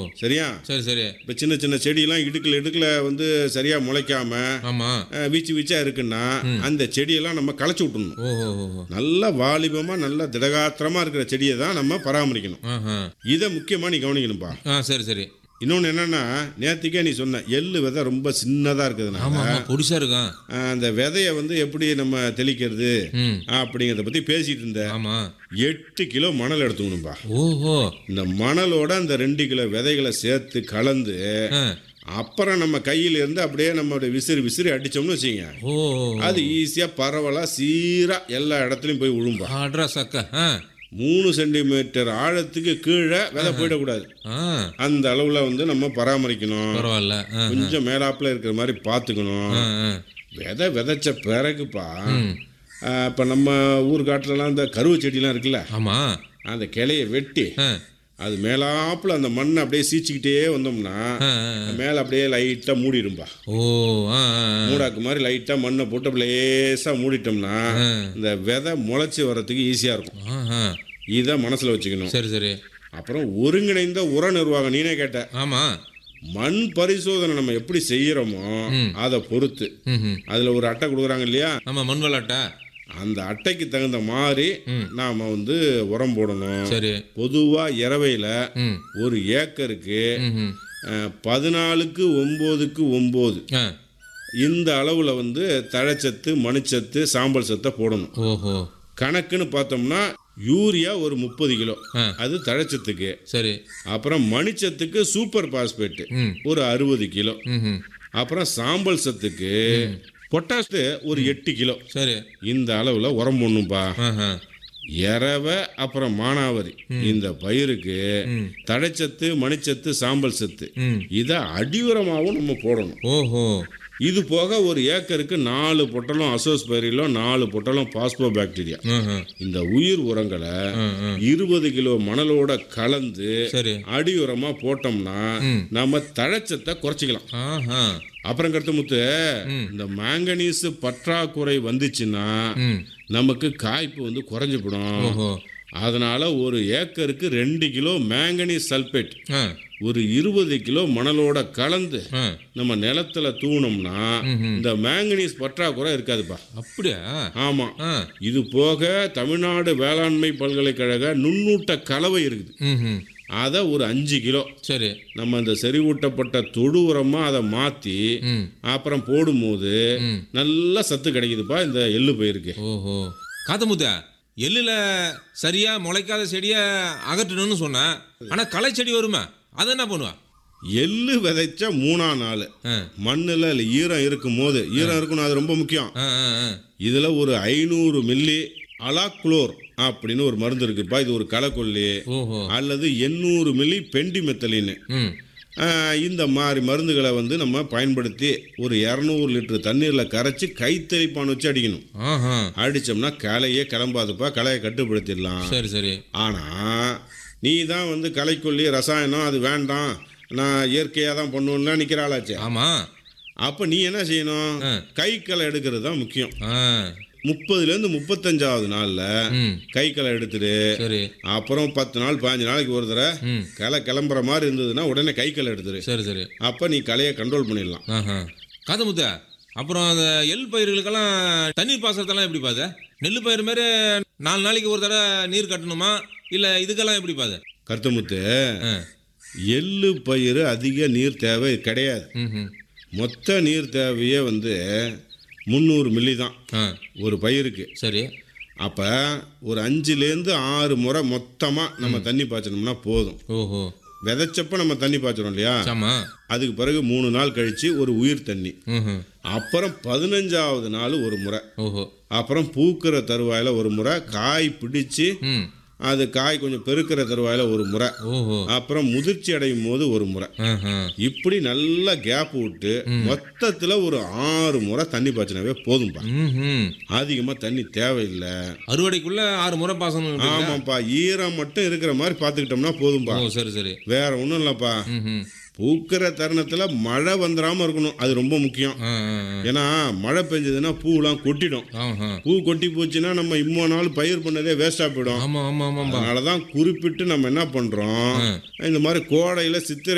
சரியா சரி சரி இப்போ சின்ன சின்ன செடியெல்லாம் இடுக்கில் இடுக்கில் வந்து சரியாக முளைக்காம ஆமா அஹ், வீச்சு வீச்சா இருக்குன்னா அந்த செடியெல்லாம் நம்ம களைச்சி விட்டுணும் ஓஹோ ஓஹோ நல்ல வாலிபமாக நல்ல திடகாத்திரமாக இருக்கிற செடியை தான் நம்ம பராமரிக்கணும் ஆஹா இதை முக்கியமாக நீ கவனிக்கணும்ப்பா ஆ சரி சரி இன்னொன்று என்னன்னா நேற்றுக்கே நீ சொன்ன எள்ளு விதை ரொம்ப சின்னதாக இருக்குதுனால ஆமா ஆமா பொடிசா இருக்கான் அஹ், அந்த விதையை வந்து எப்படி நம்ம தெளிக்கிறது ம் அப்படிங்கிறத பற்றி பேசிட்டு இருந்த ஆமா எட்டு கிலோ மணல் எடுத்துக்கணும்பா ஓஹோ இந்த மணலோட அந்த ரெண்டு கிலோ விதைகளை சேர்த்து கலந்து ஆ அப்புறம் நம்ம கையில இருந்து அப்படியே நம்ம விசிறி விசிறி அடிச்சோம்னு வச்சுங்க ஓ அது ஈஸியாக பரவலாக சீராக எல்லா இடத்துலையும் போய் விழும்பா ஆட்ரா சக்க ஆ மூணு சென்டிமீட்டர் ஆழத்துக்கு கீழே விதை போயிடக்கூடாது ஆ அந்த அளவில் வந்து நம்ம பராமரிக்கணும் பரவாயில்ல ஆ கொஞ்சம் மேலாப்பில் இருக்கிற மாதிரி பார்த்துக்கணும் ஆ ஆ விதை விதைச்ச பிறகுப்பா ம் இப்போ நம்ம ஊர் காட்டுலலாம் இந்த கருவு செடிலாம் இருக்குல்ல ஆமா அந்த கிளையை வெட்டி ஆ அது மேலாப்புல அந்த மண்ணை அப்படியே சீச்சிக்கிட்டே வந்தோம்னா ஆ ஆ. மேலே அப்படியே லைட்டாக மூடிடும்பா ஓ ஆ ஆ ஆ. மூடாக்கு மாதிரி லைட்டாக மண்ணை போட்டு அப்படி லேசாக மூடிட்டோம்னா ஆ. இந்த விதை முளைச்சி வர்றதுக்கு ஈஸியாக இருக்கும் ஆஹா. இதை மனசில் வச்சுக்கணும் சரி சரி அப்புறம் ஒருங்கிணைந்த உர நிர்வாகம் நீனே கேட்ட ஆமா மண் பரிசோதனை நம்ம எப்படி செய்யறோமோ அதை பொறுத்து ம் அதில் ஒரு அட்டை கொடுக்குறாங்க இல்லையா ஆமா மண் விளாட்டா அந்த அட்டைக்கு தகுந்த மாதிரி நாம் வந்து உரம் போடணும் சரி பொதுவாக இரவையில் ம் ஒரு ஏக்கருக்கு ம் ம். அஹ், பதினாலுக்கு ஒம்போதுக்கு ஒம்பது ஆ இந்த அளவில் வந்து தழைச்சத்து மணிச்சத்து சாம்பல் சத்தை போடணும் ஓஹோ கணக்குன்னு பார்த்தோம்னா யூரியா ஒரு முப்பது கிலோ ஆ. அது தழைச்சத்துக்கு சரி அப்புறம் மணிச்சத்துக்கு சூப்பர் பாஸ்பேட்டு ம் ஒரு அறுபது கிலோ ம் ம். அப்புறம் சாம்பல் சத்துக்கு பொட்டாசு ஒரு எட்டு கிலோ சரி இந்த அளவில் உரம் போடணும்பா ஆஹா எறவை அப்புறம் மானாவரி இந்த பயிருக்கு ம். தழைச்சத்து மணிச்சத்து சாம்பல் சத்து ம் இதை அடியுரமாகவும் நம்ம போடணும் ஓஹோ இது போக ஒரு ஏக்கருக்கு நாலு பொட்டலம் அசோஸ்பெரிலும் நாலு பொட்டலம் பாஸ்போ பாக்டீரியா ஆஹா இந்த உயிர் உரங்களை ஆ ஆ இருபது கிலோ மணலோட கலந்து சரி அடி உரமா போட்டோம்னா ம். நம்ம தழைச்சத்தை குறைச்சிக்கலாம் ஆஹா அப்புறம் கருத்து முத்து ம். இந்த மேங்கனீஸ் பற்றாக்குறை வந்துச்சுன்னா ம் நமக்கு காய்ப்பு வந்து குறைஞ்சுப்படும் ஓஹோ அதனால ஒரு ஏக்கருக்கு ரெண்டு கிலோ மேங்கனீஸ் சல்பேட் ஆ ஒரு இருபது கிலோ மணலோட கலந்து ஆ நம்ம நிலத்துல தூணோம்னா ம்ஹும். இந்த மேங்கனீஸ் பற்றாக்குறை இருக்காதுப்பா அப்படியா ஆமா ஆ இது போக தமிழ்நாடு வேளாண்மை பல்கலைக்கழக நுண்ணூட்ட கலவை இருக்குது ம் ம் அதை ஒரு அஞ்சு கிலோ சரி நம்ம இந்த செறிவூட்டப்பட்ட தொடு உரமா அதை மாற்றி ம் அப்புறம் போடும்போது ம் நல்ல சத்து கிடைக்குதுப்பா இந்த எள்ளு பயிருக்கு ஓஹோ காத்தமுத்த எள்ளுல சரியா முளைக்காத செடியை அகற்றணும்னு சொன்னேன் ஆனா களை செடி வருமே அதை என்ன பண்ணுவா எள்ளு விதைச்ச மூணா நாள் ஆ மண்ணில் இல்லை ஈரம் இருக்கும் போது ஈரம் இருக்கணும் அது ரொம்ப முக்கியம் ஆ ஆ ஆ. இதில் ஒரு ஐநூறு மில்லி அலாக்ளோர் அப்படின்னு ஒரு மருந்து இருக்குப்பா இது ஒரு களைக்கொல்லி ஓஹோ அல்லது எண்ணூறு மில்லி பெண்டிமெத்தலின்னு ம் ஆஹ், இந்த மாதிரி மருந்துகளை வந்து நம்ம பயன்படுத்தி ஒரு இரநூறு லிட்டர் தண்ணீரில் கரைச்சி கைத்தெளிப்பான் வச்சு அடிக்கணும் ஆஹா அடித்தோம்னா களையே கிளம்பாதுப்பா களையை கட்டுப்படுத்திடலாம் சரி சரி ஆனால் நீ தான் வந்து களைக்கொல்லி ரசாயனம் அது வேண்டாம் நான் இயற்கையாக தான் பண்ணுவேன்னா நிற்கிறாளாச்சே ஆமா அப்போ நீ என்ன செய்யணும் ஆ. கை களை எடுக்கிறது தான் முக்கியம் ஆ முப்பதுலேருந்து முப்பத்தஞ்சாவது நாளில் ம் கை களை எடுத்துட்டு சரி அப்புறம் பத்து நாள் பதினஞ்சு நாளைக்கு ஒரு தடவை ம் களை கிளம்புற மாதிரி இருந்ததுன்னா உடனே கை களை எடுத்துரு சரி சரி அப்போ நீ களையை கண்ட்ரோல் பண்ணிடலாம் ஆஹா காத்தமுத்த அப்புறம் அந்த எள் பயிர்களுக்கெல்லாம் தண்ணீர் பாசனத்தெல்லாம் எப்படி பாது நெல் பயிர் மாரி நாலு நாளைக்கு ஒரு தடவை நீர் கட்டணுமா இல்லை இதுக்கெல்லாம் எப்படி பாது கருத்தமுத்து ஆ எள்ளு பயிர் அதிக நீர் தேவை கிடையாது ம் ம் மொத்த நீர் தேவையே வந்து முந்நூறு மில்லி தான் ஆ ஒரு பயிருக்கு சரி அப்போ ஒரு அஞ்சுலேருந்து ஆறு முறை மொத்தமாக நம்ம தண்ணி பாய்ச்சணும்னா போதும் ஓஹோ விதைச்சப்ப நம்ம தண்ணி பாய்ச்சறோம் இல்லையா சாமா அதுக்கு பிறகு மூணு நாள் கழித்து ஒரு உயிர் தண்ணி ம் அப்புறம் பதினஞ்சாவது நாள் ஒரு முறை ஓஹோ அப்புறம் பூக்கிற தருவாயில் ஒரு முறை காய் பிடிச்சு ம் அது காய் கொஞ்சம் பெருக்கிற தருவாயில் ஒரு முறை ஓஹோ அப்புறம் முதிர்ச்சி அடையும் போது ஒரு முறை ஆஹா இப்படி நல்லா கேப் விட்டு மொத்தத்தில் ஒரு ஆறு முறை தண்ணி பாய்ச்சினாவே போதும்பா ம் ம் அதிகமாக தண்ணி தேவையில்லை அறுவடைக்குள்ள ஆறு முறை பாசனம் இருக்குங்களா? ஆமாப்பா ஈரம் மட்டும் இருக்கிற மாதிரி பார்த்துக்கிட்டோம்னா போதும்பா ஓ சரி சரி வேற ஒன்றும் இல்லைப்பா ம் ம் பூக்கிற தருணத்தில் மழை வந்துடாமல் இருக்கணும் அது ரொம்ப முக்கியம் ஆ ஆ ஆ. ஏன்னா மழை பெஞ்சதுன்னா பூலாம் கொட்டிடும் ஆஹா பூ கொட்டி போச்சுன்னா நம்ம இம்மோ நாள் பயிர் பண்ணதே வேஸ்ட்டாக போயிடும் ஆமா ஆமா ஆமாம்பா அதனால தான் குறிப்பிட்டு நம்ம என்ன பண்ணுறோம் இந்த மாதிரி கோடையில் சித்திரை